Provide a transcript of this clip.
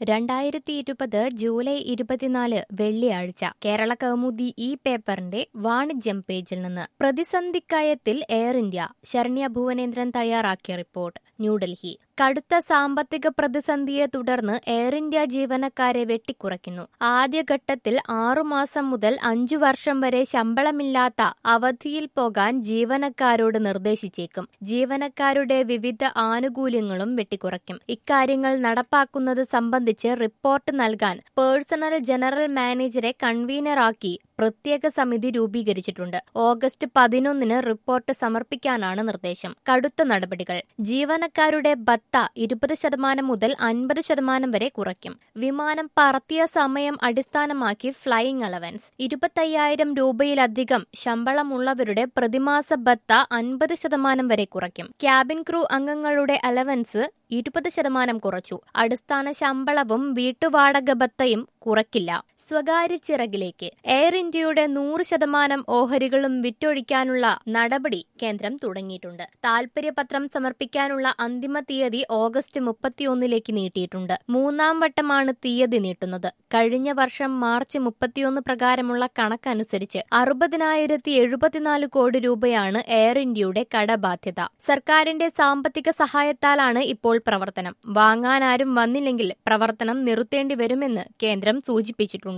രണ്ടായിരത്തി ഇരുപത് ജൂലൈ ഇരുപത്തിനാല് വെള്ളിയാഴ്ച കേരള കൗമുദി ഈ പേപ്പറിന്റെ വാണിജ്യം പേജിൽ നിന്ന് പ്രതിസന്ധിക്കയത്തിൽ എയർ ഇന്ത്യ ശരണ്യ ഭുവനേന്ദ്രൻ തയ്യാറാക്കിയ റിപ്പോർട്ട് ന്യൂഡൽഹി കടുത്ത സാമ്പത്തിക പ്രതിസന്ധിയെ തുടർന്ന് എയർ ഇന്ത്യ ജീവനക്കാരെ വെട്ടിക്കുറയ്ക്കുന്നു ആദ്യഘട്ടത്തിൽ ആറുമാസം മുതൽ അഞ്ചു വർഷം വരെ ശമ്പളമില്ലാത്ത അവധിയിൽ പോകാൻ ജീവനക്കാരോട് നിർദ്ദേശിച്ചേക്കും ജീവനക്കാരുടെ വിവിധ ആനുകൂല്യങ്ങളും വെട്ടിക്കുറയ്ക്കും ഇക്കാര്യങ്ങൾ നടപ്പാക്കുന്നത് സംബന്ധിച്ച് റിപ്പോർട്ട് നൽകാൻ പേഴ്സണൽ ജനറൽ മാനേജരെ കൺവീനറാക്കി പ്രത്യേക സമിതി രൂപീകരിച്ചിട്ടുണ്ട് ഓഗസ്റ്റ് പതിനൊന്നിന് റിപ്പോർട്ട് സമർപ്പിക്കാനാണ് നിർദ്ദേശം കടുത്ത നടപടികൾ ജീവനക്കാരുടെ ബത്ത ഇരുപത് ശതമാനം മുതൽ അൻപത് ശതമാനം വരെ കുറയ്ക്കും വിമാനം പറത്തിയ സമയം അടിസ്ഥാനമാക്കി ഫ്ലൈയിംഗ് അലവൻസ് ഇരുപത്തയ്യായിരം രൂപയിലധികം ശമ്പളമുള്ളവരുടെ പ്രതിമാസ ബത്ത അൻപത് ശതമാനം വരെ കുറയ്ക്കും ക്യാബിൻ ക്രൂ അംഗങ്ങളുടെ അലവൻസ് ഇരുപത് ശതമാനം കുറച്ചു അടിസ്ഥാന ശമ്പളവും വീട്ടുവാടക ബത്തയും കുറയ്ക്കില്ല സ്വകാര്യ ചിറകിലേക്ക് എയർ ഇന്ത്യയുടെ നൂറ് ശതമാനം ഓഹരികളും വിറ്റൊഴിക്കാനുള്ള നടപടി കേന്ദ്രം തുടങ്ങിയിട്ടുണ്ട് താൽപര്യപത്രം സമർപ്പിക്കാനുള്ള അന്തിമ തീയതി ഓഗസ്റ്റ് മുപ്പത്തിയൊന്നിലേക്ക് നീട്ടിയിട്ടുണ്ട് മൂന്നാം വട്ടമാണ് തീയതി നീട്ടുന്നത് കഴിഞ്ഞ വർഷം മാർച്ച് മുപ്പത്തിയൊന്ന് പ്രകാരമുള്ള കണക്കനുസരിച്ച് അറുപതിനായിരത്തി എഴുപത്തിനാല് കോടി രൂപയാണ് എയർ ഇന്ത്യയുടെ കടബാധ്യത സർക്കാരിന്റെ സാമ്പത്തിക സഹായത്താലാണ് ഇപ്പോൾ പ്രവർത്തനം വാങ്ങാനാരും വന്നില്ലെങ്കിൽ പ്രവർത്തനം നിർത്തേണ്ടി വരുമെന്ന് കേന്ദ്രം സൂചിപ്പിച്ചിട്ടുണ്ട്